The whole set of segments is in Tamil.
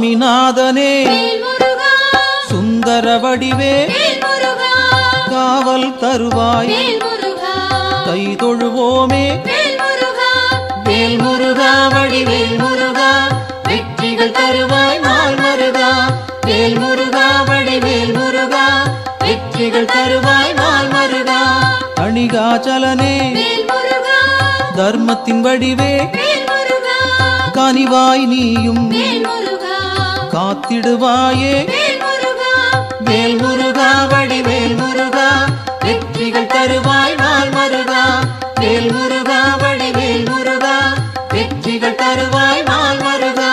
சுவாமிநாதனே வேல் முருகா சுந்தர வடிவே வேல் முருகா காவல் தருவாய் வேல் முருகா கை தொழுவோமே வேல் முருகா வேல் முருகா வடிவேல் முருகா வெற்றிகள் தருவாய் நாள் மருகா வேல் முருகா வடிவேல் முருகா வெற்றிகள் தருவாய் நாள் மருகா அணிகாச்சலனே வேல் முருகா தர்மத்தின் வடிவே வேல் முருகா கனிவாய் நீயும் வேல் முருகா காத்திடுவாயே வேல் முருகா வேல் முருகா வடிவேல் முருகா வெற்றிகள் தருவாய் நாள் மருகா வேல் முருகா வடிவேல் முருகா வெற்றிகள் தருவாய் நாள் மருகா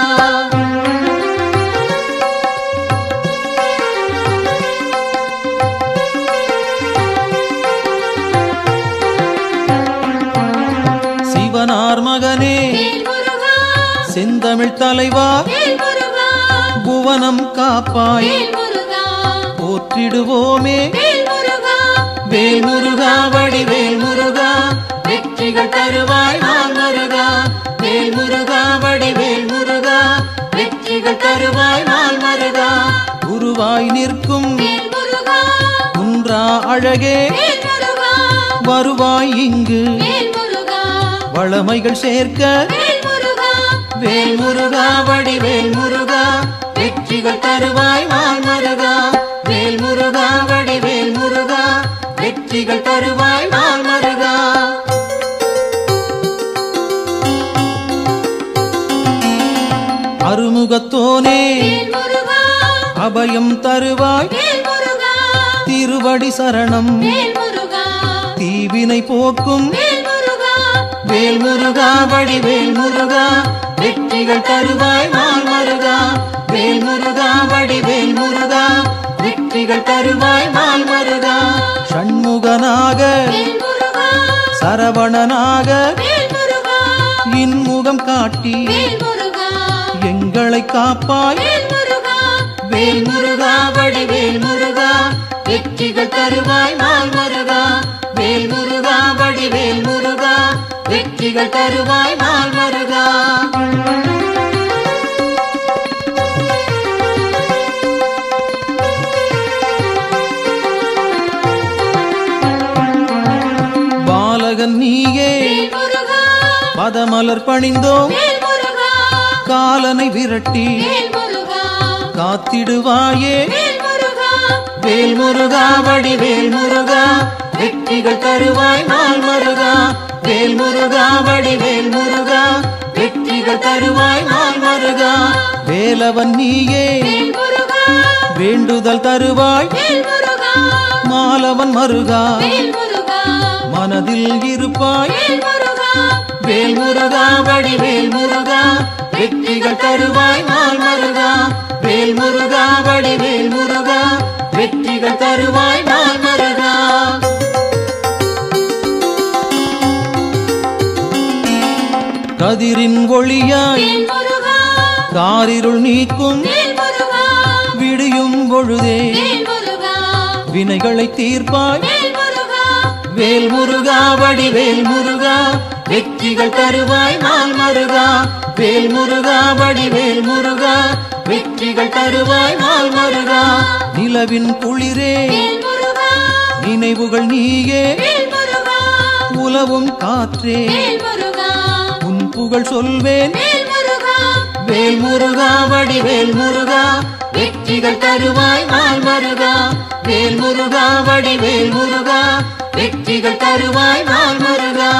சிவனார் மகனே வேல் முருகா செந்தமிழ் தலைவா வேல் முருகா புவனம் காப்பாய் வேல் முருகா போற்றிடுவோமே வேல் முருகா வேல் முருகா வடிவேல் முருகா வெற்றிகள் தருவாய் நாள் மருகா வேல் முருகா வடிவேல் முருகா வெற்றிகள் தருவாய் நாள் மருகா குருவாய் நிற்கும் வேல் முருகா குன்றா அழகே வேல் முருகா வருவாய் இங்கு வேல் முருகா வளமைகள் சேர்க்க வேல் முருகா வேல் முருகா வடிவேல் முருகா வெற்றிகள் தருவாய் நாள் மருகா வேல் முருகா வடிவேல் முருகா வெற்றிகள் தருவாய் நாள் மருகா அருமுகத்தோனே வேல் முருகா அபயம் தருவாய் வேல் முருகா திருவடி சரணம் வேல் முருகா தீவினை போக்கும் வேல் முருகா வேல் முருகா வடிவேல் முருகா வெற்றிகள் தருவாய் நாள் மருகா வேல் முருகா வடிவேல் முருகா வெற்றிகள் தருவாய் நாள் மருகா ஷண்முகனாக வேல் முருகா சரவணனாக வேல் முருகா இன்முகம் காட்டி வேல் முருகா எங்களை காப்பாய் வேல் முருகா வேல் முருகா வடிவேல் முருகா வெற்றிகள் தருவாய் நாள் மருகா வேல் முருகா வடிவேல் முருகா வெற்றிகள் தருவாய் நாள் மருகா பாலகன் நீயே வேல் முருகா பதமலர் பணிந்தோம் வேல் முருகா காலனை விரட்டி வேல் முருகா காத்திடுவாயே வேல் முருகா வேல் முருகா வடிவேல் முருகா வெற்றிகள் தருவாய் நாள் மருகா வேல் முருகா வடிவேல் முருகா வெற்றிகள் தருவாய் நாள் மருகா வேலவன் நீயே வேல் முருகா வேண்டுதல் தருவாய் வேல் முருகா மாலவன் மருகா வேல் முருகா மனதில் இருப்பாய் வேல் முருகா வேல் முருகா வடிவேல் முருகா வெற்றிகள் தருவாய் நாள் மருகா வேல் முருகா வடிவேல் முருகா வெற்றிகள் தருவாய் நாள் மருகா கதிரின் ஒளியாய் வேல் முருகா காரிருள் நீக்கும் வேல் முருகா விடியும் பொழுதே வேல் முருகா வினைகளை தீர்ப்பாய் வேல் முருகா வேல் முருகா வடிவேல் முருகா வெற்றிகள் தருவாய் நாள் மருகா வேல் முருகா வடிவேல் முருகா வெற்றிகள் தருவாய் நாள் மருகா நிலவின் குளிரே வேல் முருகா நினைவுகள் நீயே வேல் முருகா உலவும் காற்றே வேல் முருகா உன் புகழ் சொல்வேன் வேல் முருகா வேல் முருகா வடிவேல் முருகா வெற்றிகள் தருவாய் நாள் மருகா வேல் முருகா வடிவேல் முருகா வெற்றிகள் தருவாய் நாள் மருகா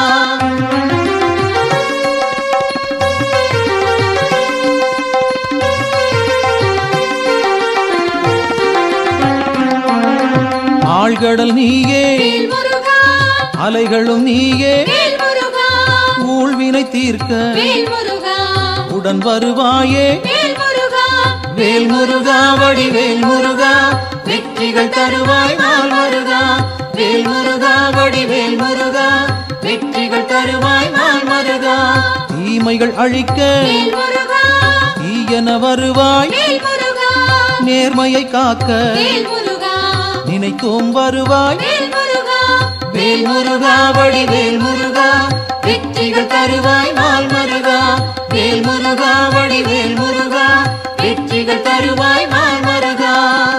ஆழ்கடல் நீயே வேல் முருகா அலைகளும் நீயே வேல் முருகா ஊழ்வினை தீர்க்க வேல் முருகா உடன் வருவாயே வேல் முருகா வேல் முருகா வடிவேல் முருகா வெற்றிகள் தருவாய் நாள் மருகா வேல் முருகா வடிவேல் முருகா வெற்றிகள் தருவாய் நாள் மருகா தீமைகள் அழிக்க வேல் முருகா தீயன வருவாய் வேல் முருகா நேர்மையை காக்க வேல் முருகா நினைத்தோம் வருவாய் வேல் முருகா வேல் முருகா வடிவேல் முருகா வெற்றிகள் தருவாய் நாள் மருகா வேல் முருகா வடிவேல் முருகா வெற்றிகள் தருவாய் நாள் மருகா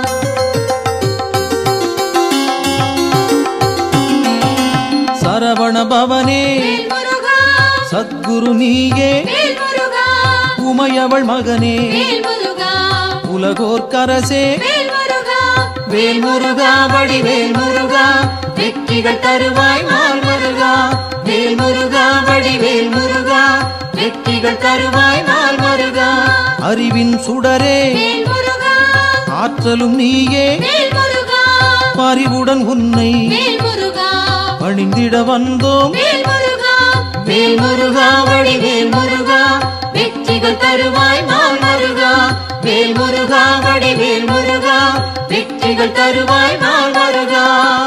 சரவண பவனே வேல் முருகா சத்குரு நீயே வேல் முருகா உமையவள் மகனே வேல் முருகா உலகோர்க்கரசே வேல் முருகா வேல் முருகா வடிவேல் முருகா வெற்றிகள் தருவாய் நாள் மருகா வேல் முருகா வடிவேல் முருகா வெற்றிகள் தருவாய் நாள் மருகா அறிவின் சுடரே வேல் முருகா ஆற்றலும் நீயே வேல் முருகா பறிவுடன் உன்னை வேல் முருகா பணிந்திட வந்தோம் வேல் முருகா வேல் முருகா வடிவேல் முருகா வெற்றிகள் தருவாய் நாள் மருகா வேல் முருகா வடிவேல் முருகா வெற்றிகள் தருவாய் நாள் மருகா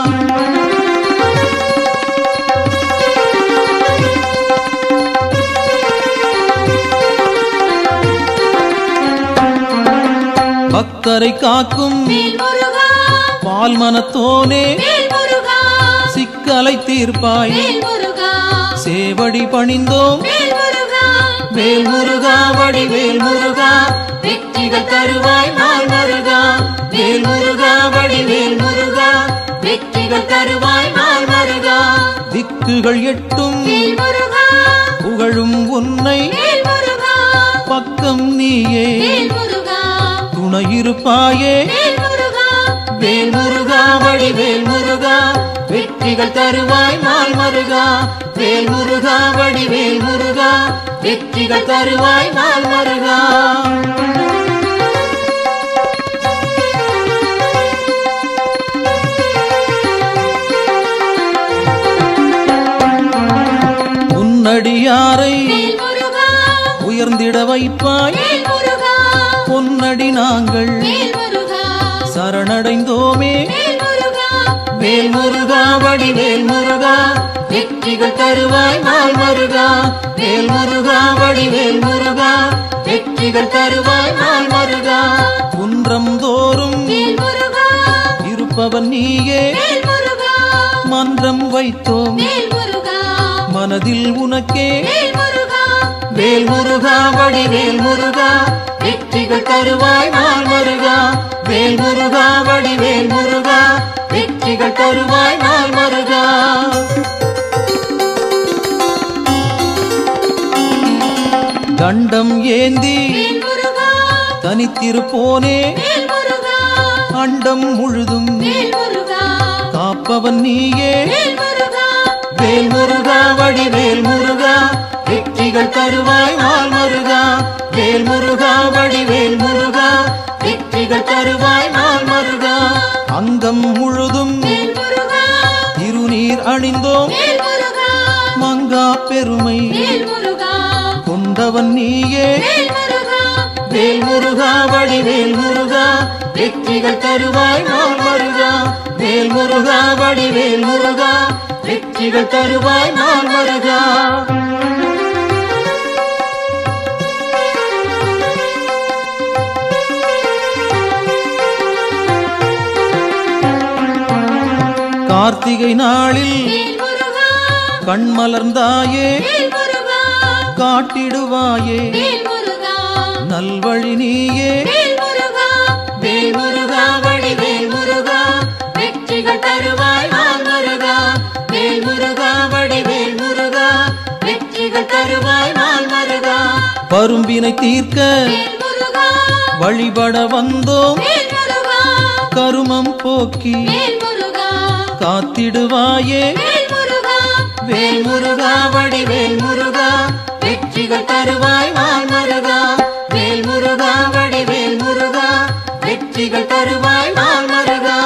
பக்தரை காக்கும் வேல் முருகா பால் மனத்தோனே வேல் முருகா சிக்கலை தீர்ப்பாய் வேல் முருகா சேவடி பணிந்தோம் வேல் முருகா வேல் முருகா வடிவேல் முருகா வெற்றிகள் தருவாய் நாள் மருகா வேல் முருகா வடிவேல் முருகா வெற்றிகள் தருவாய் நாள் மருகா திக்குகள் எட்டும் வேல் முருகா புகழும் உன்னை வேல் முருகா பக்கம் நீயே வேல் முருகா துணையிருப்பாயே வேல் முருகா வேல் முருகா வடிவேல் முருகா வெற்றிகள் தருவாய் நாள் மருகா வேல் முருகா வடிவேல் முருகா வெற்றிகள் தருவாய் நாள் மருகா உன்னடியாரை வேல் முருகா உயர்ந்திட வைப்பாய் வேல் முருகா பொன்னடி நாங்கள் வேல் முருகா சரணடைந்தோமே வேல் முருகா வேல் முருகா வடிவேல் முருகா வெற்றிகள் தருவாய் நாள் மருகா வேல் முருகா வடிவேல் முருகா வெற்றிகள் தருவாய் நாள் மருகா குன்றம் தோறும் வேல் முருகா இருப்பவன் நீயே வேல் முருகா மன்றம் வைத்தோம் வேல் முருகா மனதில் உனக்கே வேல் முருகா வேல் முருகா வடிவேல் முருகா வெற்றிகள் தருவாய் நாள் மருகா வேல் முருகா வடிவேல் முருகா வெற்றிகள் தருவாய் நாள் மருகா தண்டம் ஏந்தி வேல் முருகா தனித்திருப்போனே வேல் முருகா அண்டம் முழுதும் வேல் முருகா காப்பவன் நீயே வேல் முருகா வேல் முருகா வடிவேல் முருகா வெற்றிகள் தருவாய் நாள் மருகா வேல் முருகா வடிவேல் முருகா வெற்றிகள் தருவாய் நாள் மருகா அங்கம் முழுதும் வேல் முருகா திருநீர் அணிந்தோம் வேல் முருகா மங்கா பெருமை வேல் முருகா கொண்டவன் நீயே வேல் முருகா வேல் முருகா வடிவேல் முருகா வெற்றிகள் தருவாய் நாள் மருகா வேல் முருகா வடிவேல் முருகா வெற்றிகள் தருவாய் நாள் மருகா கார்த்திகை நாளில் வேல் முருகா கண்மலர்ந்தாயே வேல் முருகா காட்டிடுவாயே வேல் முருகா நல்வழி நீயே வேல் முருகா வேல் முருகா வடிவேல் முருகா வெற்றிகள் தருவாய் நாள் மருகா வேல் முருகா வடிவேல் முருகா வெற்றிகள் தருவாய் நாள் மருகா பரும்பினை தீர்க்க வேல் முருகா வழிபட வந்தோம் வேல் முருகா கருமம் போக்கி வேல் முருகா காத்திடுவாயே வேல் முருகா வேல் முருகா வடிவேல் முருகா வெற்றிகள் தருவாய் நாள் மருகா வேல் முருகா வடிவேல் முருகா வெற்றிகள் தருவாய் நாள் மருகா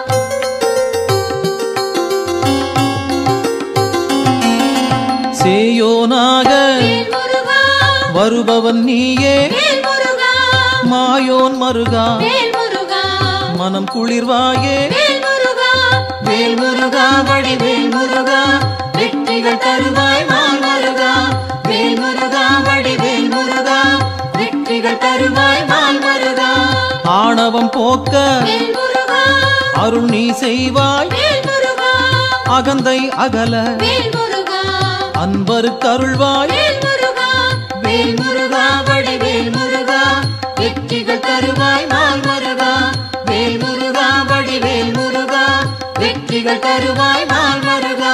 சேயோனாக வேல் முருகா வருபவன் நீயே வேல் முருகா மாயோன் மருகா வேல் முருகா மனம் குளிர்வாயே வேல் முருகா வேல் முருகா வடிவேல் முருகா வெற்றிகள் தருவாய் நாள் மருகா வேல் முருகா வடிவேல் முருகா வெற்றிகள் தருவாய் நாள் மருகா ஆணவம் போக்க வேல் முருகா அருள் நீ செய்வாய் வேல் முருகா அகந்தை அகல வேல் முருகா அன்பருக்கு அருள்வாய் வேல் முருகா வேல் முருகா வடிவேல் முருகா வெற்றிகள் தருவாய் நாள் மருகா வேல் முருகா வடிவேல் முருகா வெற்றிகள் தருவாய் நாள் மருகா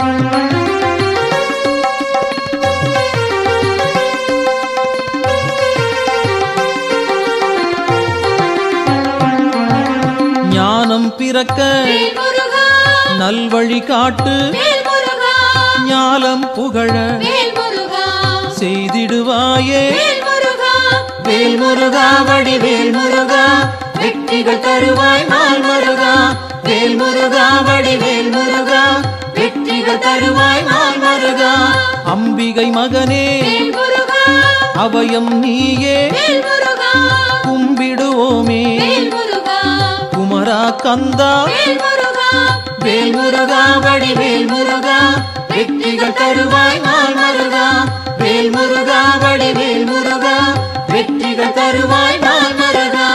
ஞானம் பிறக்க வேல் முருகா நல்வழி காட்டு வேல் முருகா ஞாலம் புகழ வேல் முருகா செய்திடுவாயே வேல் முருகா வேல் முருகா வடிவேல் முருகா வெற்றிகள் தருவாய் நாள் மருகா வேல் முருகா வடிவேல் முருகா வெற்றிகள் தருவாய் நாள் மருகா அம்பிகை மகனே வேல் முருகா அபயம் நீயே வேல் முருகா கும்பிடுவோமே வேல் முருகா குமரா கந்தா வேல் முருகா வேல் முருகா வடிவேல் முருகா வெற்றிகள் தருவாய் நாள் மருகா வேல் முருகா வடிவேல் முருகா வெற்றிகள் தருவாய் நாள் மருகா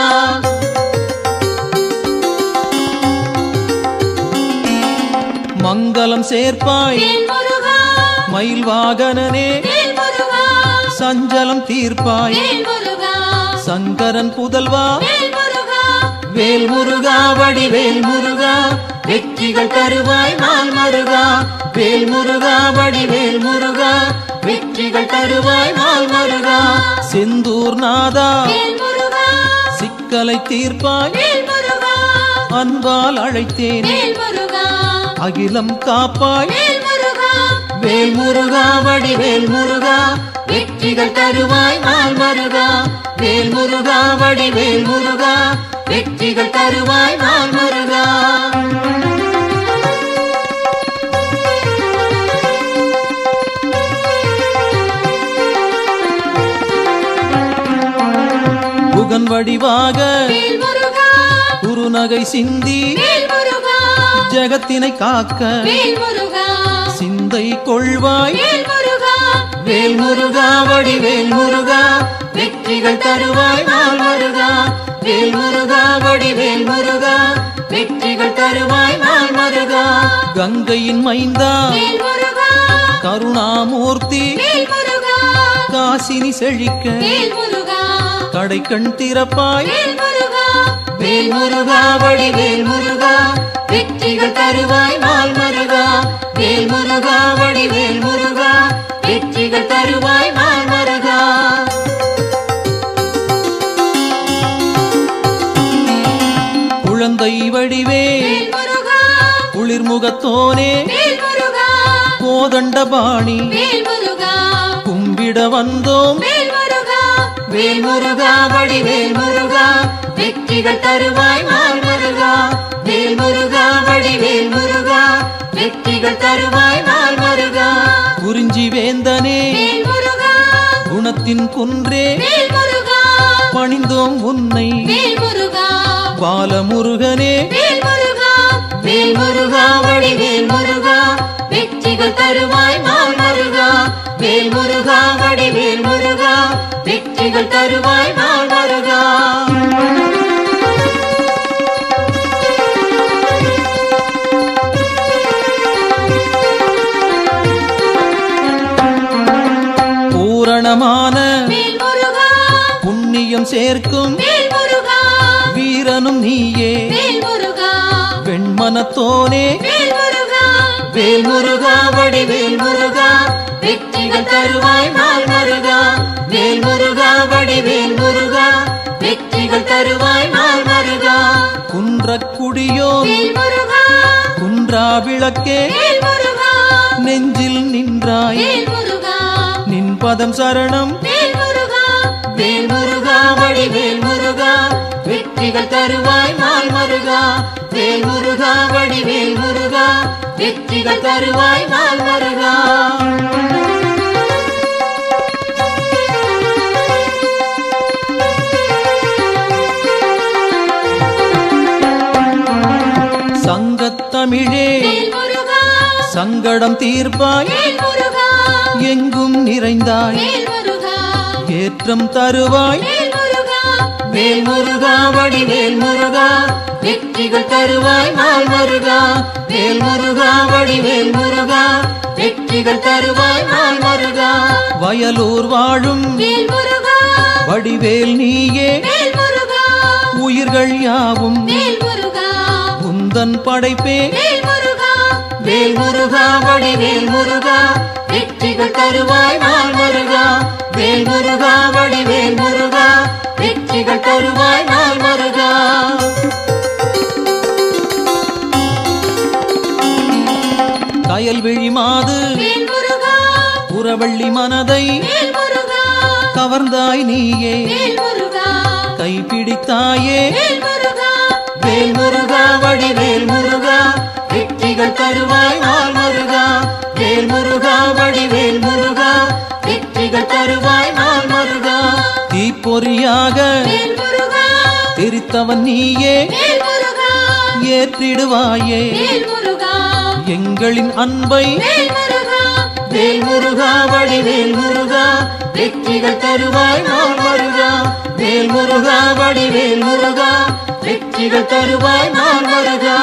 மங்களம் சேர்ப்பாய் வேல் முருகா மயில் வாகனனே வேல் முருகா சஞ்சலம் தீர்ப்பாய் வேல் முருகா சங்கரன் புதல்வா வேல் முருகா வேல் முருகா வடிவேல் முருகா வெற்றிகள் தருவாய் நாள் மருகா வேல் முருகா வடிவேல் முருகா வெற்றிகள் தருவாய் நாள் மருகா செந்தூர் நாதா வேல் முருகா சிக்கலை தீர்ப்பாய் வேல் முருகா அன்பால் அழைத்தேன் வேல் முருகா அகிலம் காப்பாய் வேல் முருகா வேல் முருகா வடிவேல் முருகா வெற்றிகள் தருவாய் நாள் மருகா வேல் முருகா வடிவேல் முருகா வெற்றிகள் தருவாய் நாள் மருகா புகன் வடிவாக வேல் முருகா குறுநகை சிந்தி வேல் முருகா ஜெகத்தினை காக்க வேல் முருகா சிந்தை கொள்வாய் வேல் முருகா வேல் முருகா வடிவேல் முருகா வெற்றிகள் தருவாய் நாள் மருகா வேல் முருகா வடிவேல் முருகா வெற்றிகள் தருவாய் நாள் மருகா கங்கையின் மைந்தா வேல் முருகா கருணாமூர்த்தி வேல் முருகா காசினி செழிக்க வேல் முருகா கடை கண் திறப்பாய் வேல் முருகா வேல் முருகா வடிவேல் முருகா வெற்றிகள் தருவாய் நாள் மருகா வேல் முருகா வடிவேல் முருகா வெற்றிகள் தருவாய் நாள் மருகா குழந்தை வடிவே வேல் முருகா குளிர்முகத்தோனே வேல் முருகா கோதண்டபாணி வேல் முருகா கும்பிட வந்தோம் வேல் முருகா வேல் முருகா வடிவேல் முருகா வெற்றிகள் தருவாய் நாள் மருகா வேல் முருகா வடிவேல் முருகா வெற்றிகள் தருவாய் நாள் மருகா குறிஞ்சி வேந்தனே வேல் முருகா குணத்தின் குன்றே வேல் முருகா பணிந்தோம் உன்னை வேல் முருகா பாலமுருகனே வேல் முருகா வேல் முருகா வடிவேல் முருகா வெற்றிகள் தருவாய் நாள் மருகா வேல் முருகா வடிவேல் முருகா வெற்றிகள் தருவாய் நாள் மருகா பூரணமான வேல் முருகா புண்ணியம் சேர்க்கும் வேல் முருகா வீரனும் நீயே வேல் முருகா வெண்மனத்தோனே வேல் முருகா வேல் முருகா வடிவேல் முருகா வெற்றிகள் தருவாய் நாள் மருகா வேல் முருகா வடிவேல் முருகா வெற்றிகள் தருவாய் நாள் மருகா குன்றக்குடியோ வேல் முருகா குன்றா விளக்கே வேல் முருகா நெஞ்சில் நின்றாய் வேல் முருகா நின் பதம் சரணம் வேல் முருகா வேல் முருகா வடிவேல் முருகா வெற்றிகள் தருவாய் நாள் மருகா வேல் முருகா வடிவேல் முருகா வெற்றிகள் தருவாய் நாள் மருகா சங்கத்தமிழே வேல் முருகா சங்கடம் தீர்ப்பாய் வேல் முருகா எங்கும் நிறைந்தாய் வேல் முருகா ஏற்றம் தருவாய் வேல் முருகா வேல் முருகா வடிவேல் முருகா வெற்றிகள் தருவாய் நாள் மருகா வேல் முருகா வடிவேல் முருகா வெற்றிகள் தருவாய் நாள் மருகா வயலூர் வாழும் வேல் முருகா வடிவேல் நீயே வேல் முருகா உயிர்கள் யாவும் வேல் முருகா உந்தன் படைப்பே வேல் முருகா வேல் முருகா வடிவேல் முருகா வெற்றிகள் தருவாய் நாள் மருகா வேல் முருகா வடிவேல் முருகா வெற்றிகள் தருவாய் நாள் மருகா கயல்விழி மாது வேல் முருகா புறவள்ளி மனதை வேல் முருகா கவர்ந்தாய் நீயே வேல் முருகா கைப்பிடித்தாயே வேல் முருகா வேல் முருகா வடிவேல் முருகா வெற்றிகள் தருவாய் நாள் மருகா வேல் முருகா வடிவேல் முருகா வெற்றிகள் தருவாய் நாள் மருகா தீப்பொறியாக வேல் முருகா தெரித்தவன் நீயே வேல் முருகா ஏற்றிடுவாயே வேல் முருகா எங்களின் அன்பை வேல் முருகா வேல் முருகா வடிவேல் முருகா வெற்றிகள் தருவாய் நாள் மருகா வேல் முருகா வடிவேல் முருகா வெற்றிகள் தருவாய் நாள் மருகா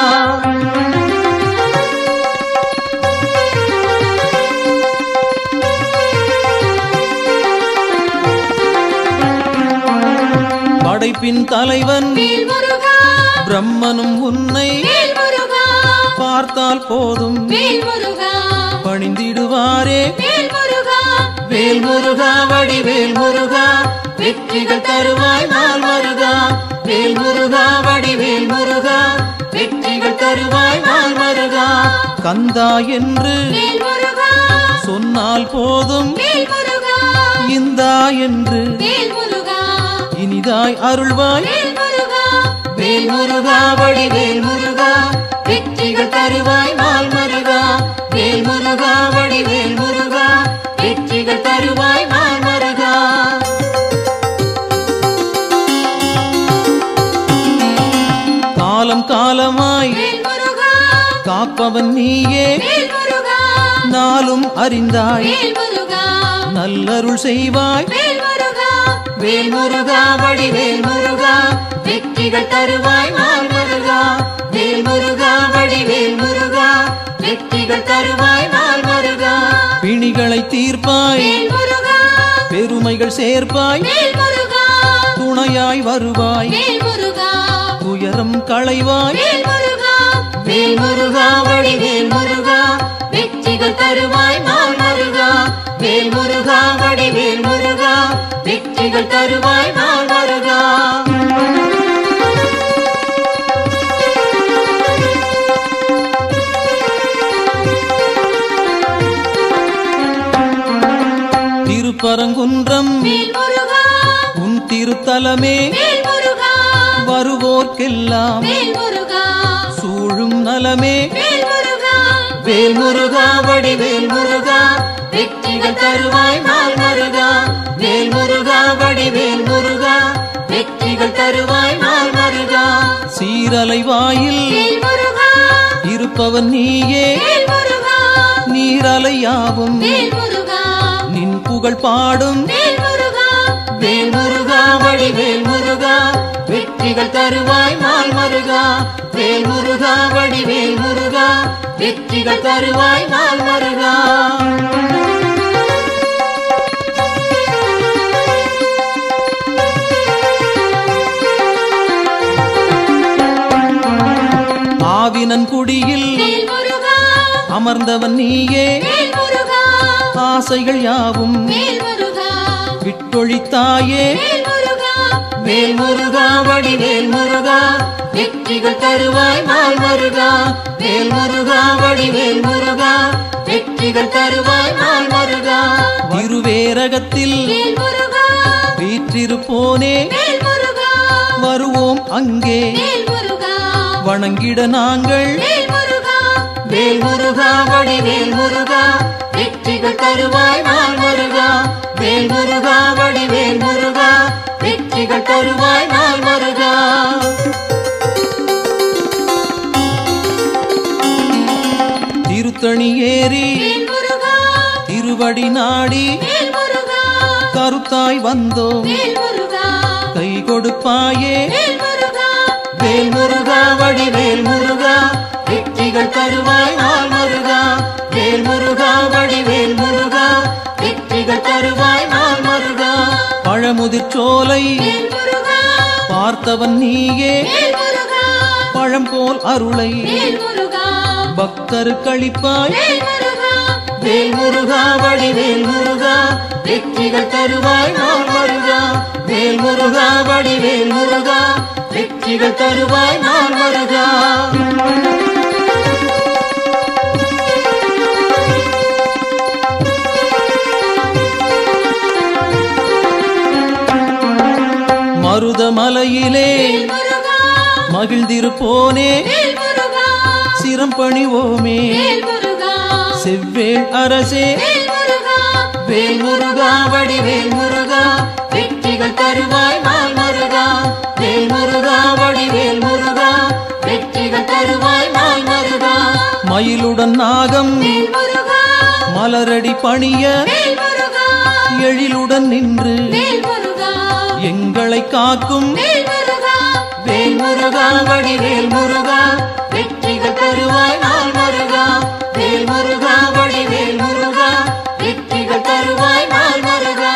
படைப்பின் தலைவன் வேல் முருகா பிரம்மனும் உன்னை வேல் முருகா பார்த்தால் போதும் வேல் முருகா பணிந்திடுவாரே வேல் முருகா வேல் முருகா வடிவேல் முருகா வெற்றிகள் தருவாய் நாள் மருகா வேல் முருகா வடிவேல் முருகா வெற்றிகள் தருவாய் நாள் மருகா கந்தா என்று வேல் முருகா சொன்னால் போதும் வேல் முருகா இந்தா என்று வேல் முருகா இனிதாய் அருள்வாய் வேல் முருகா வேல் முருகா வடிவேல் முருகா வெற்றிகள் தருவாய் நாள் மருகா வேல் முருகா வடிவேல் முருகா வெற்றிகள் தருவாய் நாள் மருகா காலம் காலமாய் வேல் முருகா காப்பவன் நீயே வேல் முருகா நாளும் அறிந்தாய் வேல் முருகா நல்லருள் செய்வாய் வேல் முருகா வேல் முருகா வடிவேல் முருகா வெற்றிகள் தருவாய் நாள் மருகா வேல் முருகா வடிவேல் முருகா வெற்றிகள் தருவாய் நாள் மருகா பிணிகளை தீர்ப்பாய் வேல் முருகா பெருமைகள் சேர்ப்பாய் வேல் முருகா துணையாய் வருவாய் வேல் முருகா துயரம் களைவாய் வேல் முருகா வேல் முருகா வடிவேல் முருகா வெற்றிகள் தருவாய் நாள் மருகா வேல் முருகா வடிவேல் முருகா வெற்றிகள் தருவாய் நாள் மருகா திருப்பரங்குன்றம் வேல் முருகா உன் திருத்தலமே வேல் முருகா வருவோர்க்கெல்லாம் வேல் முருகா சூழும் நலமே வேல் முருகா வேல் முருகா வடிவேல் முருகா வெற்றிகள் தருவாய் நாள் மருகா வேல் முருகா வடிவேல் முருகா வெற்றிகள் தருவாய் நாள் மருகா சீரலை வாயில் வேல் முருகா இருப்பவன் நீயே வேல் முருகா நீரலையாவும் வேல் முருகா நின் புகழ் பாடும் வேல் முருகா வேல் முருகா வடிவேல் முருகா வெற்றிகள் தருவாய் நாள் மருகா வேல் முருகா வடிவேல் முருகா வெற்றிகள் தருவாய் நாள் மருகா ஆவினன் குடியில் வேல் முருகா அமர்ந்தவன் நீயே வேல் முருகா ஆசைகள் யாவும் வேல் முருகா விட்டொழித்தாயே வேல் முருகா வேல் முருகா வடிவேல் முருகா வெற்றிகள் தருவாய் நாள் மருகா வேல் முருகா வடிவேல் முருகா வெற்றிகள் தருவாய் நாள் மருகா திருவேரகத்தில் வேல் முருகா வீற்றிருப்போனே வேல் முருகா வருவோம் அங்கே வேல் முருகா வணங்கிட நாங்கள் வேல் முருகா வேல் முருகா வடிவேல் முருகா வெற்றிகள் தருவாய் நாள் மருகா வேல் முருகா வடிவேல் முருகா வெற்றிகள் தருவாய் நாள் மருகா திருத்தணி ஏறி வேல் முருகா திருவடி நாடி வேல் முருகா கருத்தாய் வந்தோம் வேல் முருகா கை கொடுப்பாயே வேல் முருகா வேல் முருகா வடிவேல் முருகா வெற்றிகள் தருவாய் நாள் மருகா வேல் முருகா வடிவேல் முருகா வெற்றிகள் தருவாய் நாள் மருகா பழமுதிர்ச்சோலை வேல் முருகா பார்த்தவன் நீயே வேல் முருகா பழம் போல் அருளை வேல் முருகா பக்தருக்களிப்பாய் வேல் முருகா வேல் முருகா வடிவேல் முருகா வெற்றிகள் தருவாய் நாள் வருகா வேல் முருகா வடிவேல் முருகா வெற்றிகள் தருவாய் நாள் வருகா மருதமலையிலே வேல் முருகா மகிழ்ந்திருப்போனே வேல் முருகா சிரம் பணிவோமே வேல் முருகா செவ்வேள் அரசே வேல் முருகா வேல் முருகா வடிவேல் முருகா வெற்றிகள் தருவாய் நாள் முருகா வேல் முருகா வடிவேல் முருகா வெற்றிகள் தருவாய் நாள் முருகா மயிலுடன் நாகம் வேல் முருகா மலரடி பணிய வேல் முருகா எழிலுடன் நின்று வேல் முருகா எங்களை காக்கும் வேல் முருகா வேல் முருகா வடிவேல் முருகா வெற்றிகள் தருவாய் நாள் முருகா வேல் முருகா வடிவேல் முருகா வெற்றிகள் தருவாய் நாள் முருகா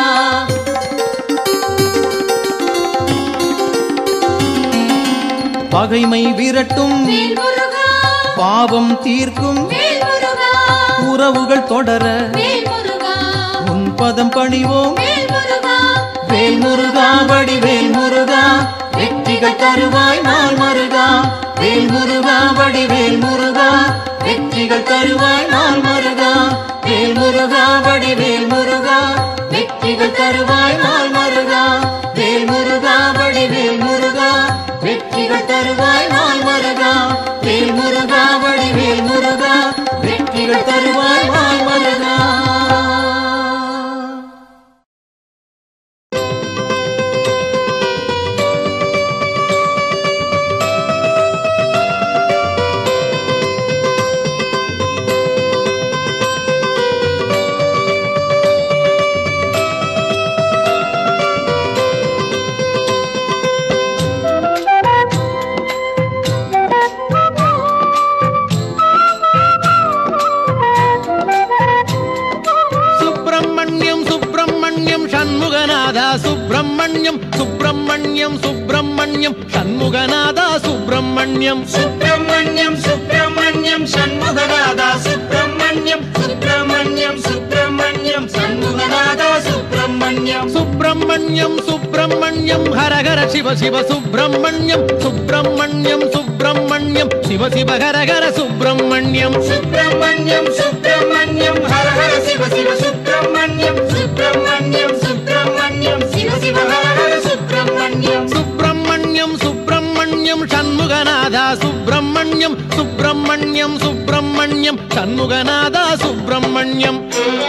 பகைமை விரட்டும் வேல் முருகா பாவம் தீர்க்கும் வேல் முருகா உறவுகள் தொடர வேல் முருகா உன் பதம் பணிவோம் வேல் முருகா வேல் முருகா வடிவேல் முருகா வெற்றிகள் தருவாய் நாள் முருகா வேல் முருகா வடிவேல் முருகா வெற்றிகள் தருவாய் நாள் முருகா வேல் முருகா வடிவேல் முருகா வெற்றிகள் தருவாய் நாள் முருகா வேல் முருகா வடிவேல் முருகா வெற்றிகள் தருவாய் நாள் முருகா வேல் முருகா வடிவேல் முருகா வெற்றிகள் தருவாய் நாள் முருகா சுப்பிரமணியம் சுப்பிரமணியம் சண்முகநாதா சுப்பிரமணியம் சுப்பிரமணியம் சுப்பிரமணியம் சண்முகநாதா சுப்பிரமணியம் சுப்பிரமணியம் சுப்பிரமணியம் சண்முகநாதா சுப்பிரமணியம் சுப்பிரமணியம் சுப்பிரமணியம் சண்முகநாதா சுப்பிரமணியம் சுப்பிரமணியம் சுப்பிரமணியம் ஹரஹர சிவ சிவ சுப்பிரமணியம் சுப்பிரமணியம் சுப்பிரமணியம் சிவ சிவ ஹரஹர சுப்பிரமணியம் சுப்பிரமணியம் சுப்பிரமணியம் ஹர ஹர சிவ சிவ சுப்பிரமணியம் சுப்பிரமணியம் சுப்பிரமணியம் சிவ சிவ ஹர ஹர சுப்பிரமணியம் சுப்பிரமணியம் சுப்பிரமணியம் சண்முகநாதா சுப்பிரமணியம் சுப்பிரமணியம் சுப்பிரமணியம் சண்முகநாதா சுப்பிரமணியம்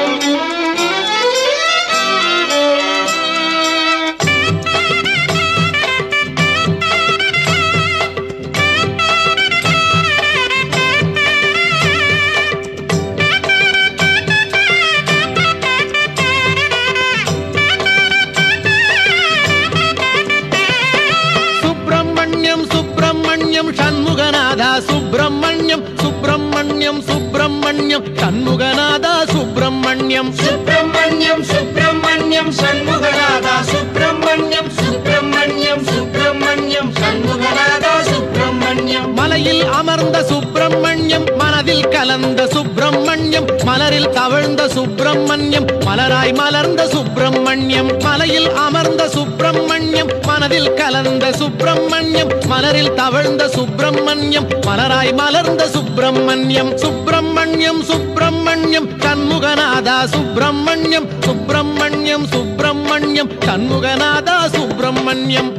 சுப்பிரமணியம் சுப்பிரமணியம் சண்முகநாதா சுப்பிரமணியம் சுப்பிரமணியம் சுப்பிரமணியம் சண்முகநாதா சுப்பிரமணியம் சுப்பிரமணியம் சுப்பிரமணியம் சண்முகநாதா சுப்பிரமணியம் சுப்பிரமணியம் சுப்பிரமணியம் சண்முகநாதா சுப்பிரமணியம் மலையில் அமர்ந்த சுப்பிரமணியம் மனதில் கலந்த சுப்பிரமணியம் மலரில் தவழ்ந்த சுப்பிரமணியம் மலராய் மலர்ந்த சுப்பிரமணியம் மலையில் அமர்ந்த சுப்பிரமணியம் மனதில் கலந்த சுப்பிரமணியம் மலரில் தவழ்ந்த சுப்பிரமணியம் மலராய் மலர்ந்த சுப்பிரமணியம் சுப்பிரமணியம் சுப்பிரமணியம் சண்முகநாதா சுப்பிரமணியம் சுப்பிரமணியம் சுப்பிரமணியம் சண்முகநாதா சுப்பிரமணியம்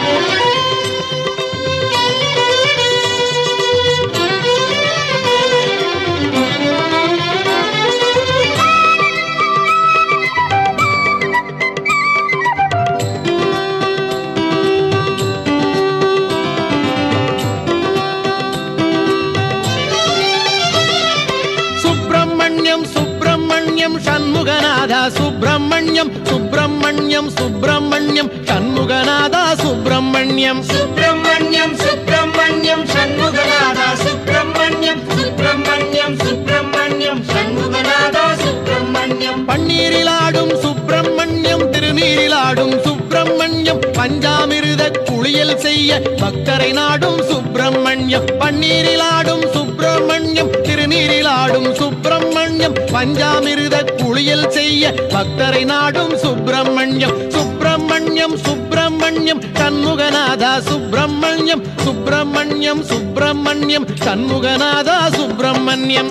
சுப்பிரமணியம் சுப்பிரமணியம் சண்முகநாதா சுப்பிரமணியம் சுப்பிரமணியம் சுப்பிரமணியம் சண்முகநாதா சுப்பிரமணியம் சுப்பிரமணியம் சுப்பிரமணியம் சண்முகநாதா சுப்பிரமணியம் சுப்பிரமணியம் சுப்பிரமணியம் சண்முகநாதா சுப்பிரமணியம் பன்னீரிலாடும் சுப்பிரமணியம் திருநீரிலாடும் சுப்பிரமணியம் பஞ்சாமிருத குளியல் செய்ய பக்தரை நாடும் சுப்பிரமணியம் பன்னீரில் ஆடும் சுப்பிரமணியம் திருநீரில் ஆடும் சுப்பிரமணியம் பஞ்சாமிருத குளியல் செய்ய பக்தரை நாடும் சுப்பிரமணியம் சுப்பிரமணியம் சுப்பிரமணியம் சண்முகநாதா சுப்பிரமணியம் சுப்பிரமணியம் சுப்பிரமணியம் சண்முகநாதா சுப்பிரமணியம்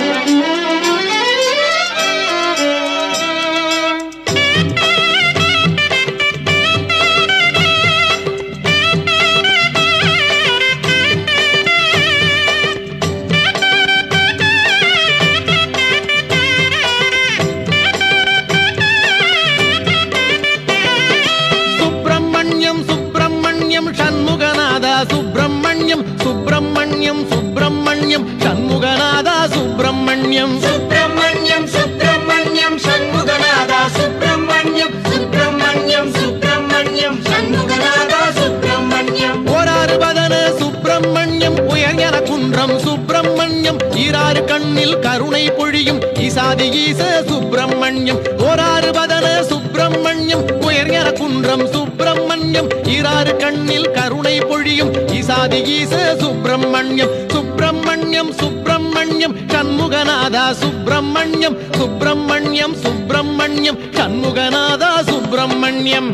சுப்பிரமணியம் சுப்பிரமணியம் சண்முகநாதா சுப்பிரமணியம் சுப்பிரமணியம் சுப்பிரமணியம் சண்முகநாதா சுப்பிரமணியம் சுப்பிரமணியம் சுப்பிரமணியம் சண்முகநாதா சுப்பிரமணியம் சுப்பிரமணியம் சுப்பிரமணியம் சண்முகநாதா சுப்பிரமணியம் ஓராறு பதன சுப்பிரமணியம் உயர்ஞன குன்றம் சுப்பிரமணியம் ஈராறு கண்ணில் கருணை பொழியும் ஈசாதி ஈச சுப்பிரமணியம் ஓராறு பதன சுப்பிரமணியம் உயர்ஞன குன்றம் சுப்பிரமணியம் ஈராறு கண்ணில் கருணை பொழியும் ஈசாதி ஈச சுப்பிரமணியம் சுப்பிரமணியம் சுப்பிரமணியம் சண்முகநாதா சுப்பிரமணியம் சுப்பிரமணியம் சுப்பிரமணியம் சண்முகநாதா சுப்பிரமணியம்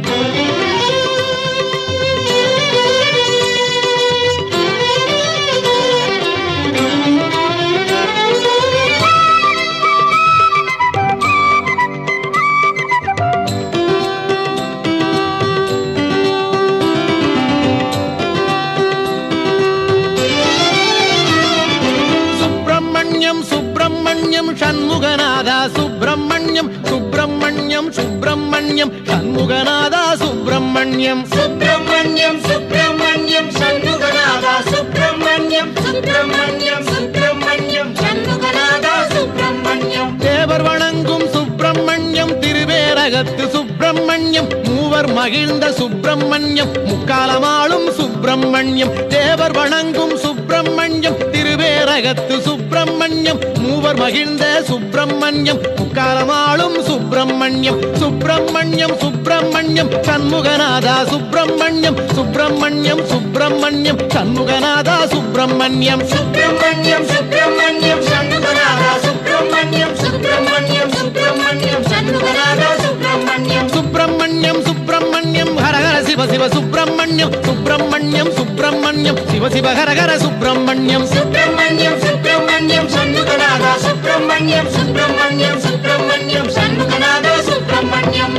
சுப்பிரமணியம் சுப்பிரமணியம் சண்முகநாதா சுப்பிரமணியம் சுப்பிரமணியம் சுப்பிரமணியம் சண்முகநாதா சுப்பிரமணியம் சுப்பிரமணியம் சுப்பிரமணியம் சண்முகநாதா சுப்பிரமணியம் சுப்பிரமணியம் சுப்பிரமணியம் சண்முகநாதா சுப்பிரமணியம் தேவர் வணங்கும் சுப்பிரமணியம் திருவேரகத்து சுப்பிரமணியம் மூவர் மகிழ்ந்த சுப்பிரமணியம் முக்காலமாளும் சுப்பிரமணியம் தேவர் வணங்கும் சுப்பிரமணியம் திருவேரகத்து சுப்பிரமணியம் மூவர் மகிழ்ந்த சுப்பிரமணியம் முக்காலமாளும் சுப்பிரமணியம் சுப்பிரமணியம் சுப்பிரமணியம் சண்முகநாதா சுப்பிரமணியம் சுப்பிரமணியம் சுப்பிரமணியம் சண்முகநாதா சுப்பிரமணியம் சுப்பிரமணியம் சுப்பிரமணியம் சண்முகநாதா சுப்பிரமணியம் சுப்பிரமணியம் சுப்பிரமணியம் சண்முகநாதா சுப்பிரமணியம் சுப்பிரமணியம் சுப்பிரமணியம் ஹரஹர சிவ சிவ சுப்பிரமணியம் சுப்பிரமணியம் சுப்பிரமணியம் சிவ சிவ ஹரஹர சுப்பிரமணியம் சுப்பிரமணியம் சுப்பிரமணியம் சண்முகநாதா சுப்பிரமணியம் சுப்பிரமணியம் சுப்பிரமணியம் சண்முகநாதா சுப்பிரமணியம்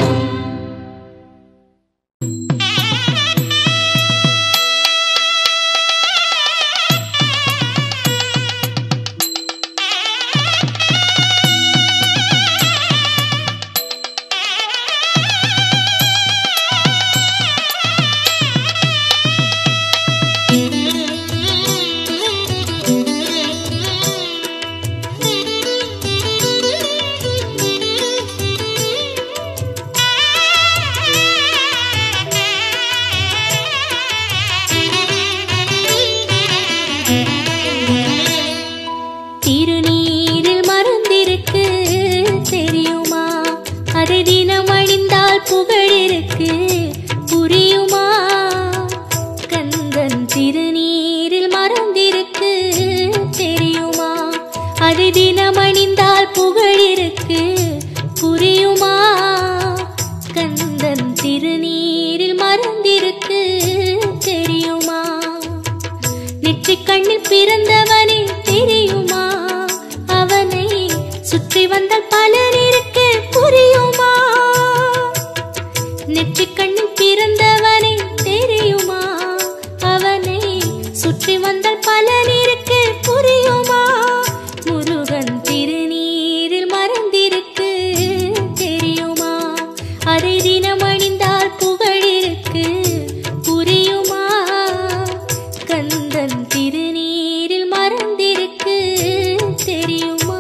திருநீரில் மறந்திருக்கு தெரியுமா அதை தினம் அணிந்தால் புகழ் இருக்கு புரியுமா கந்தன் திருநீரில் மறந்திருக்கு தெரியுமா அதை தினம் அணிந்தால் புகழ் இருக்கு புரியுமா கந்தன் திருநீரில் மறந்திருக்கு தெரியுமா நெற்றிக் கண்ணில் பிறந்தவனே தெரியுமா அவனை சுற்றி வந்த பலர் இருக்கு புரியுமா நெற்றிக் கண்ணில் பிறந்தவனே தெரியுமா அவனை சுற்றி வந்த பலர் இருக்கு புரியுமா முருகன் திருநீரில் மறந்திருக்கு தெரியுமா அதை தினம் அணிந்தால் புகழ் இருக்கு புரியுமா கந்தன் திருநீரில் மறந்திருக்கு தெரியுமா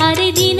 அதை தினம்